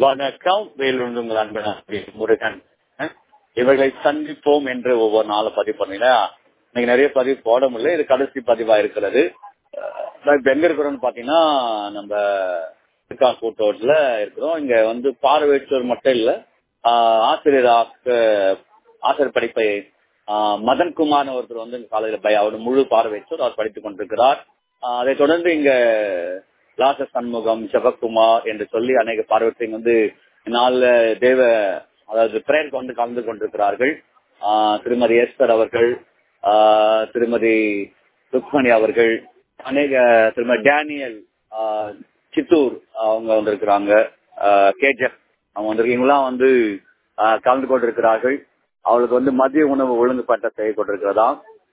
வணக்கம் வேலூர் உங்கள் அன்பன முருகன் அஹ், இவர்களை சந்திப்போம் என்று ஒவ்வொரு நாளும் பதிவு பண்ணீங்கன்னா இன்னைக்கு நிறைய பதிவு போட முடியல இது கடைசி பதிவா இருக்கிறது அஹ், நான் இப்ப எங்க இருக்கிறோம்னு பாத்தீங்கன்னா நம்ம இருக்கா கூட்டோட்ல இருக்கிறோம் இங்க வந்து பார்வையற்றோர் மட்டும் இல்ல ஆஹ், ஆசிரியராக ஆசிரியர் படிப்பை ஆஹ், மதன் குமார் ஒருத்தர் வந்து காலையில் பய அவர் முழு பார்வையற்றோர் அவர் படித்துக் கொண்டிருக்கிறார் ஆஹ், அதைத் தொடர்ந்து இங்க லாச சண்முகம் சிவகுமார் என்று சொல்லி அநேக பார்வையற்றவங்க வந்து நாலு தேவ அதாவது பிரேயருக்கு வந்து கலந்து கொண்டிருக்கிறார்கள் ஆஹ், திருமதி எஸ்தர் அவர்கள் ஆஹ், திருமதி ருக்மணி அவர்கள் அநேக திருமதி டேனியல் ஆஹ், சித்தூர் அவங்க வந்திருக்கிறாங்க கேஜெஃப் அவங்க வந்திருக்கீங்களாம் வந்து ஆஹ், கலந்து கொண்டிருக்கிறார்கள் அவளுக்கு வந்து மதிய உணவு ஒழுங்குபட்ட செய்ய கொண்டிருக்கிறதா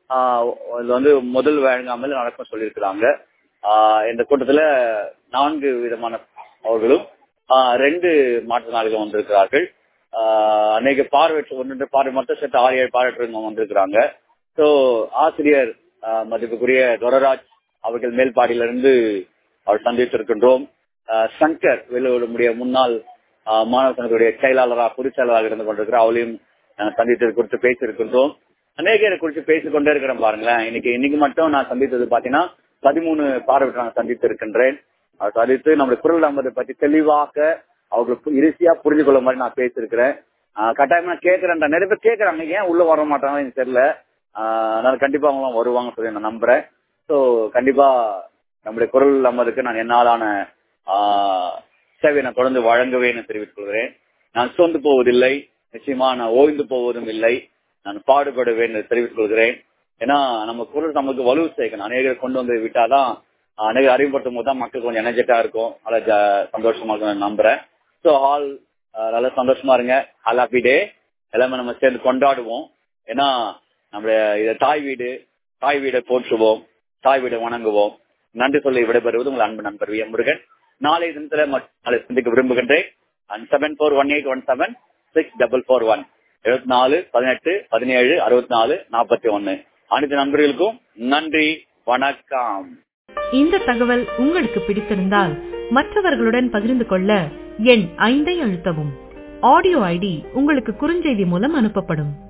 இது வந்து முதல் வழங்காமல் நடக்கும் சொல்லியிருக்கிறாங்க ஆஹ், இந்த கூட்டத்துல நான்கு விதமான அவர்களும் ஆஹ், ரெண்டு மாற்றுத்திறனாளிகள் வந்திருக்கிறார்கள் ஆஹ், அநேக பார்வையற்ற ஒன்று பார்வை மட்டும் சேர்த்து ஆறு ஏழு பார்வையற்றவங்க வந்திருக்கிறாங்க சோ ஆசிரியர் ஆஹ், மதிப்புக்குரிய துரராஜ் அவர்கள் மேல்பாடியிலிருந்து அவர் சந்தித்திருக்கின்றோம் ஆஹ், சங்கர் வெளியுடைய முன்னாள் ஆஹ், மாணவ சங்கத்துடைய செயலாளராக பொதுச் செயலாளராக இருந்து கொண்டிருக்கிற அவளையும் ஆஹ், சந்தித்தது குறித்து பேசியிருக்கின்றோம் அநேகரை குறித்து பேசிக் கொண்டே இருக்கிறேன் பாருங்களேன் இன்னைக்கு இன்னைக்கு மட்டும் நான் சந்தித்தது பாத்தீங்கன்னா பதிமூணு பார்வையிட்டு நான் சந்தித்து இருக்கின்றேன் அதை சந்தித்து நம்முடைய குரல் நம்பரை பற்றி தெளிவாக அவர்களுக்கு இறுதியா புரிஞ்சு கொள்ள மாதிரி நான் பேசியிருக்கிறேன் ஆஹ், கட்டாயமா நான் கேட்கிறேன் நிறைய பேர் கேட்கறாங்க ஏன் உள்ள வர மாட்டாங்க எனக்கு தெரியல ஆஹ், அதனால கண்டிப்பா அவங்க வருவாங்க சொல்லி நான் நம்புறேன் சோ கண்டிப்பா நம்முடைய குரல் நம்பருக்கு நான் என்னாலான ஆஹ், சேவையை நான் தொடர்ந்து வழங்குவேன் தெரிவித்துக் கொள்கிறேன் நான் சோர்ந்து போவதில்லை நிச்சயமா நான் ஓய்ந்து போவதும் இல்லை நான் பாடுபடுவேன் என்று தெரிவித்துக் கொள்கிறேன் ஏன்னா நம்ம குரல் நமக்கு வலு சேர்க்கணும் அநேகர் கொண்டு வந்து விட்டாதான் அநேகர் அறிமுகப்படுத்தும் போது தான் மக்கள் கொஞ்சம் எனர்ஜெட்டா இருக்கும் நல்லா ஜா- சந்தோஷமா இருக்கும் நான் நம்புறேன் ஸோ ஹால் நல்லா சந்தோஷமா இருங்க ஹால் ஹாப்பி டே எல்லாமே நம்ம சேர்ந்து கொண்டாடுவோம் ஏன்னா நம்மளுடைய இத தாய் வீடு தாய் வீடை போற்றுவோம் தாய் வீடை வணங்குவோம் நன்றி சொல்லி விடைபெறுவது உங்கள் அன்பு நண்பர் வி எம் முருகன் நாளை தினத்துல மற்ற நாளை சந்திக்க விரும்புகின்றேன் seven four one eight one seven six double four one எழுபத்தி நாலு பதினெட்டு பதினேழு அறுபத்தி நாலு நாற்பத்தி ஒன்னு அனைத்து நண்பர்களுக்கும் நன்றி வணக்கம் இந்த தகவல் உங்களுக்கு பிடித்திருந்தால் மற்றவர்களுடன் பகிர்ந்து கொள்ள எண் ஐந்தை அழுத்தவும் ஆடியோ ஐடி உங்களுக்கு குறுஞ்செய்தி மூலம் அனுப்பப்படும்